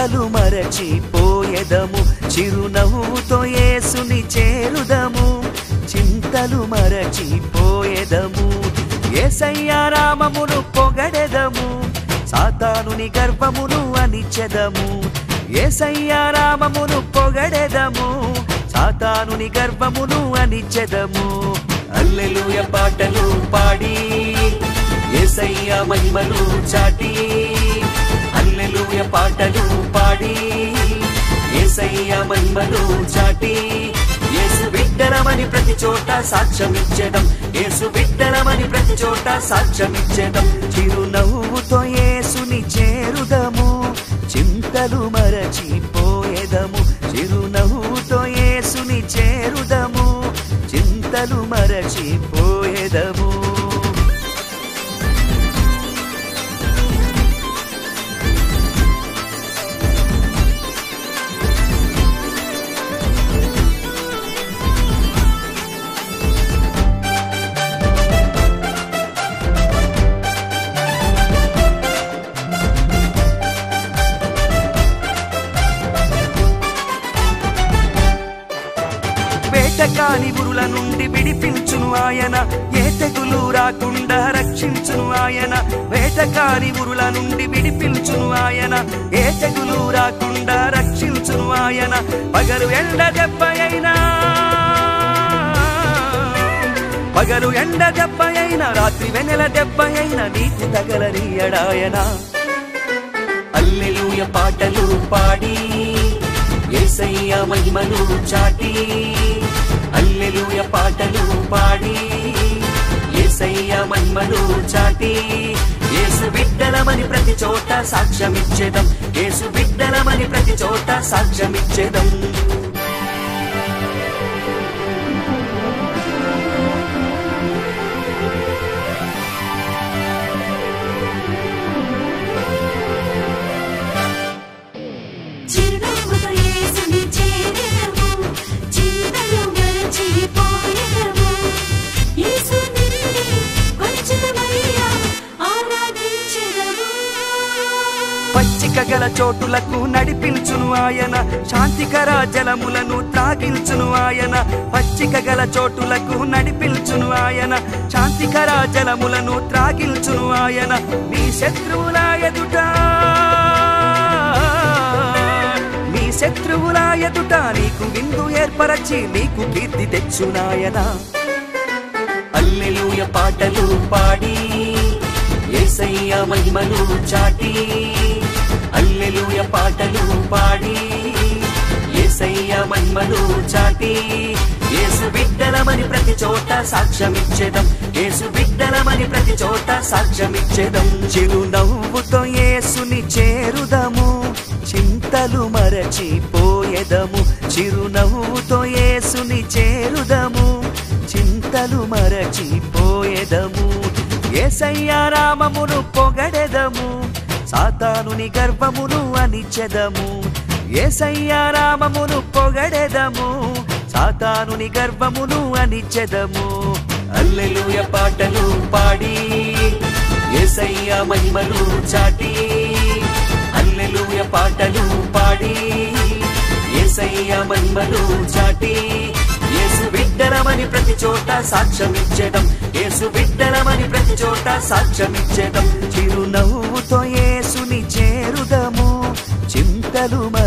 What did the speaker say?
చింతలు మరచిపోయెదము చిరునవ్వుతో యేసుని చేరుదము చింతలు మరచిపోయెదము ఏసయ్యా రామమును పొగడెదము సాతానుని గర్వమును అనిచెదము ఏసయ్యా రామమును పొగడెదము సాతానుని గర్వమును అనిచెదము అల్లెలూయ పాటలు పాడి ఏసయ్య మహిమలు చాటి అల్లెలూయ పాటలు పాడి ఏసయ్య మహిమలు చాటి యేసు బిడ్డలమని ప్రతి చోట సాక్ష్యమిచ్చేదం యేసు బిడ్డలమని ప్రతి చోట సాక్ష్యమిచ్చేదం చిరునవ్వుతో యేసుని చేరుదము చింతలు మరచిపోయేదము చిరునవ్వుతో యేసుని చేరుదము చింతలు మరచిపోయేదము వేటకాని ఉరుల నుండి విడిపించును ఆయన ఏ తెగులు రాకుండా రక్షించును ఆయన వేటకాని ఉరుల నుండి విడిపించును ఆయన ఏ తెగులు రాకుండా రక్షించును ఆయన పగలు ఎండ దెబ్బ అయినా పగలు ఎండ దెబ్బ అయినా రాత్రి వెనెల దెబ్బ అయినా నీకు తగలనీయడాయనా అల్లెలూయ పాటలు పాడి ఏసయ్య మహిమను చాటి అల్లెలూయ పాటలు పాడి ఏసయ్య మహిమను చాటి యేసు బిడ్డలమని ప్రతి చోట సాక్ష్యమిచ్చేదం యేసు బిడ్డలమని ప్రతి చోట సాక్ష్యమిచ్చేదం చిరునవ్వుతో యేసుని చేరెదము, చింతలు మరచిపోయెదము. యేసు నిన్నే కొలిచెదమయ్యా, ఆరాధించెదము. పచ్చిక గల చోటులకు నడిపించును ఆయన శాంతికర జలములను త్రాగించును ఆయన పచ్చిక గల చోటులకు నడిపించును ఆయన శాంతికర జలములను త్రాగించును ఆయన నీ శత్రువుల ఎదుట నీ శత్రువుల ఎదుట నీకు విందు ఏర్పరచి నీకు కీర్తి తెచ్చునాయన అల్లెలూయ పాటలు పాడి ఏసయ్య మహిమను చాటి అల్లెలూయ పాటలు పాడి ఏసయ్య మహిమను చాటి యేసు బిడ్డలమని ప్రతి చోట సాక్ష్యమిచ్చేదం యేసు బిడ్డలమని ప్రతి చోట సాక్ష్యమిచ్చేదం చిరునవ్వుతో యేసుని చేరుదము చింతలు మరచిపోయెదము చిరునవ్వుతో యేసుని చేరుదము చింతలు మరచిపోయెదము ఏసయ్యా రామమును పొగడెదము సాతానుని గర్వమును అనిచెదము ఏసయ్యా రామమును పొగడెదము సాతానుని గర్వమును అనిచెదము అల్లెలూయ పాటలు పాడి ఏసయ్య మహిమలు చాటి అల్లెలూయ పాటలు పాడి ఏసయ్య మహిమలు చాటి యేసు బిడ్డలమని ప్రతి చోట సాక్ష్యమిచ్చేదం యేసు బిడ్డలమని ప్రతి చోట సాక్ష్యమిచ్చేదం చిరునవ్వుతో యేసుని చేరుదము చింతలు